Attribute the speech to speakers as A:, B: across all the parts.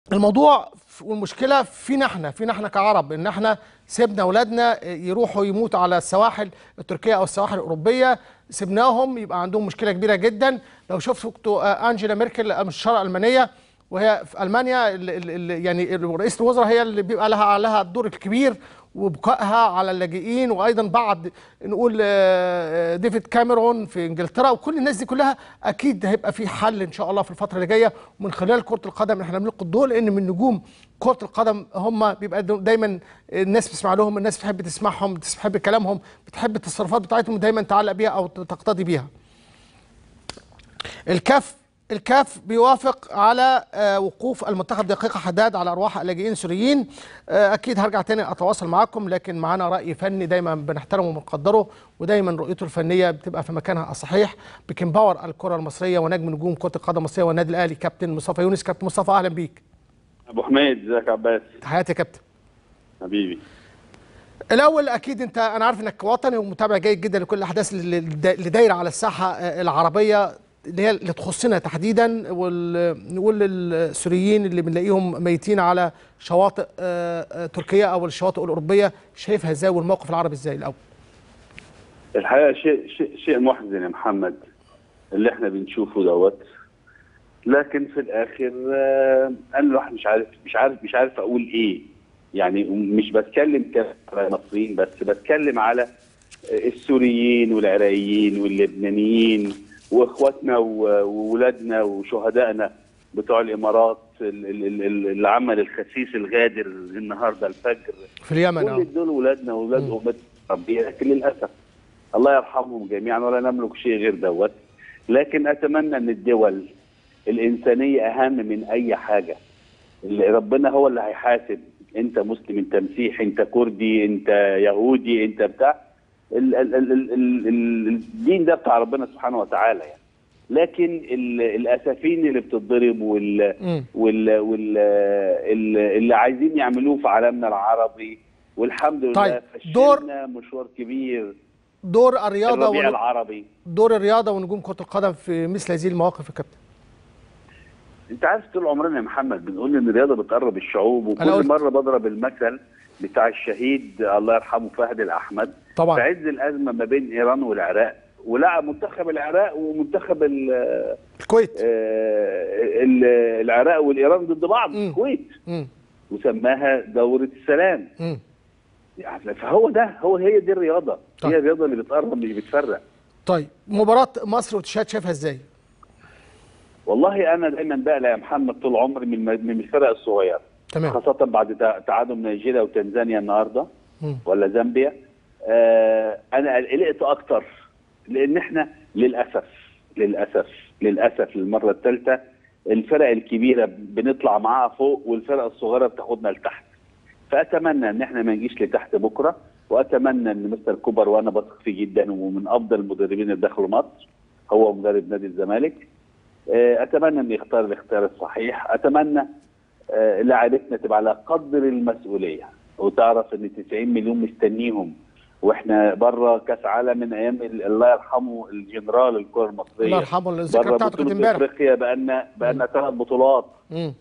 A: الموضوع ف- والمشكله فينا احنا فينا احنا كعرب ان احنا سيبنا اولادنا يروحوا يموتوا على السواحل التركيه او السواحل الاوروبيه سيبناهم يبقى عندهم مشكله كبيره جدا لو شفتوا آه، انجيلا ميركل المستشاره الالمانيه وهي في المانيا ال- ال- ال- يعني رئيس الوزراء هي اللي بيبقى لها لها الدور الكبير وبقائها على اللاجئين وايضا بعد نقول آه، ديفيد كاميرون في انجلترا وكل الناس دي كلها اكيد هيبقى في حل ان شاء الله في الفتره اللي جايه ومن خلال كره القدم احنا بنلقي الضوء لان من نجوم كره القدم هم بيبقى دو- دايما الناس بتسمع لهم الناس بتحب تسمعهم بتحب كلامهم بتحب التصرفات بتاعتهم دايما تعلق بيها او تقتدي بيها الكاف الكاف بيوافق على آه، وقوف المنتخب دقيقة حداد على أرواح اللاجئين السوريين آه، أكيد هرجع تاني أتواصل معاكم لكن معانا رأي فني دايما بنحترمه وبنقدره ودايما رؤيته الفنية بتبقى في مكانها الصحيح بكن باور الكرة المصرية ونجم نجوم كرة القدم المصرية والنادي الأهلي كابتن مصطفى يونس كابتن مصطفى أهلا بيك
B: ابو حميد ازيك يا عباس
A: تحياتي يا كابتن
B: حبيبي
A: الاول اكيد انت انا عارف انك وطني ومتابع جيد جدا لكل الاحداث اللي اللي دايره على الساحه آه، العربيه اللي هي اللي تخصنا تحديدا ونقول للسوريين اللي بنلاقيهم ميتين على شواطئ آه، آه، تركيا او الشواطئ الاوروبيه شايفها ازاي والموقف العربي ازاي الاول
B: الحقيقه شيء شيء شيء محزن يا محمد اللي احنا بنشوفه دوت لكن في الاخر آه، انا الواحد مش عارف مش عارف مش عارف اقول ايه يعني مش بتكلم كده على المصريين بس بتكلم على السوريين والعراقيين واللبنانيين واخواتنا و- وولادنا وشهدائنا بتوع الامارات ال- ال- ال- ال- العمل الخسيس الغادر النهارده الفجر
A: في اليمن
B: كل
A: اه
B: دول ولادنا واولاد امتنا الربيه لكن للاسف الله يرحمهم جميعا ولا نملك شيء غير دوت لكن اتمنى ان الدول الانسانيه اهم من اي حاجه اللي ربنا هو اللي هيحاسب انت مسلم انت مسيحي انت كردي انت يهودي انت بتاع ال ال ال ال ال ال الدين ده بتاع ربنا سبحانه وتعالى يعني لكن ال- الاسافين اللي بتتضرب وال
A: مم.
B: وال وال ال- اللي عايزين يعملوه في عالمنا العربي والحمد لله
A: طيب، دور-
B: فشلنا مشوار كبير
A: دور الرياضه
B: الربيع
A: ون...
B: العربي
A: دور الرياضه ونجوم كره القدم في مثل هذه المواقف يا كابتن
B: انت عارف طول عمرنا يا محمد بنقول ان الرياضه بتقرب الشعوب
A: أنا قلت.
B: وكل مره بضرب المثل بتاع الشهيد الله يرحمه فهد الاحمد
A: طبعا.
B: في عز الازمه ما بين ايران والعراق ولعب منتخب العراق ومنتخب ال-
A: الكويت
B: آه، ال- العراق والايران ضد بعض
A: مم.
B: الكويت
A: مم.
B: وسماها دوره السلام
A: مم.
B: يعني فهو ده هو هي دي الرياضه
A: طيب.
B: هي الرياضه اللي بتقرب مش بتفرق
A: طيب مباراه مصر وتشاد شايفها ازاي
B: والله انا دايما بقلق يا محمد طول عمري من الم- من الفرق الصغيره
A: تمام
B: خاصه بعد تع- تعادل نيجيريا وتنزانيا النهارده
A: مم.
B: ولا زامبيا آه انا قلقت اكتر لان احنا للاسف للاسف للاسف للمره الثالثه الفرق الكبيره بنطلع معاها فوق والفرق الصغيره بتاخدنا لتحت فاتمنى ان احنا ما نجيش لتحت بكره واتمنى ان مستر كوبر وانا بثق فيه جدا ومن افضل المدربين اللي دخلوا مصر هو مدرب نادي الزمالك آه، اتمنى ان يختار الاختيار الصحيح اتمنى آه، لاعبتنا تبقى على قدر المسؤوليه وتعرف ان 90 مليون مستنيهم واحنا بره كاس عالم من ايام ال- الله يرحمه الجنرال الكره المصريه
A: الله يرحمه الذكرى
B: بره
A: بتاعته كانت
B: بطوله
A: امبارح
B: افريقيا بقالنا بقالنا ثلاث بطولات
A: مم.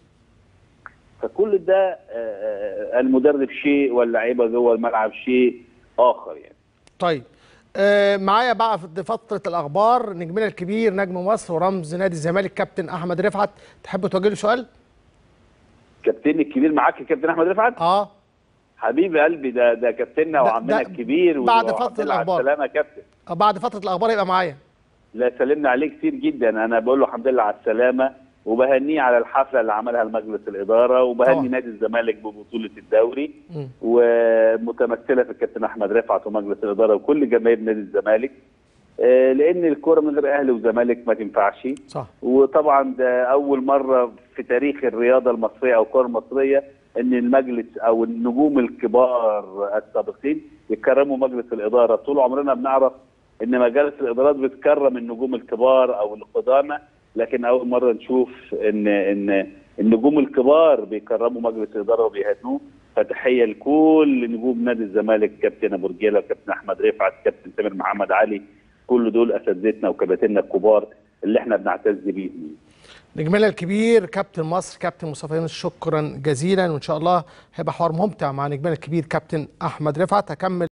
B: فكل ده آه، آه، المدرب شيء واللعيبه جوه الملعب شيء اخر يعني
A: طيب آه معايا بقى في فترة الأخبار نجمنا الكبير نجم مصر ورمز نادي الزمالك كابتن أحمد رفعت تحب توجه له سؤال؟
B: كابتن الكبير معاك يا كابتن احمد رفعت
A: اه
B: حبيب قلبي ده ده كابتننا
A: ده-
B: وعمنا
A: ده
B: الكبير
A: بعد
B: والحمد
A: فترة
B: لله على
A: الأخبار.
B: السلامه يا كابتن
A: آه، بعد فترة الأخبار يبقى معايا
B: لا سلمنا عليه كتير جدا انا بقول له الحمد لله على السلامه وبهنيه على الحفله اللي عملها لمجلس الاداره وبهني
A: طبعا.
B: نادي الزمالك ببطوله الدوري
A: مم.
B: ومتمثله في الكابتن احمد رفعت ومجلس الاداره وكل جماهير نادي الزمالك آه، لان الكوره من غير اهلي وزمالك ما تنفعش
A: صح
B: وطبعا ده اول مره في تاريخ الرياضه المصريه او الكره المصريه ان المجلس او النجوم الكبار السابقين يكرموا مجلس الاداره طول عمرنا بنعرف ان مجالس الادارات بتكرم النجوم الكبار او القدامى لكن اول مره نشوف ان ان النجوم الكبار بيكرموا مجلس الاداره وبيهنوه فتحيه لكل نجوم نادي الزمالك كابتن ابو رجيله كابتن احمد رفعت كابتن سامر محمد علي كل دول اساتذتنا وكباتننا الكبار اللي احنا بنعتز بيهم
A: نجمنا الكبير كابتن مصر كابتن مصطفى يونس شكرا جزيلا وان شاء الله هيبقى حوار ممتع مع نجمنا الكبير كابتن احمد رفعت هكمل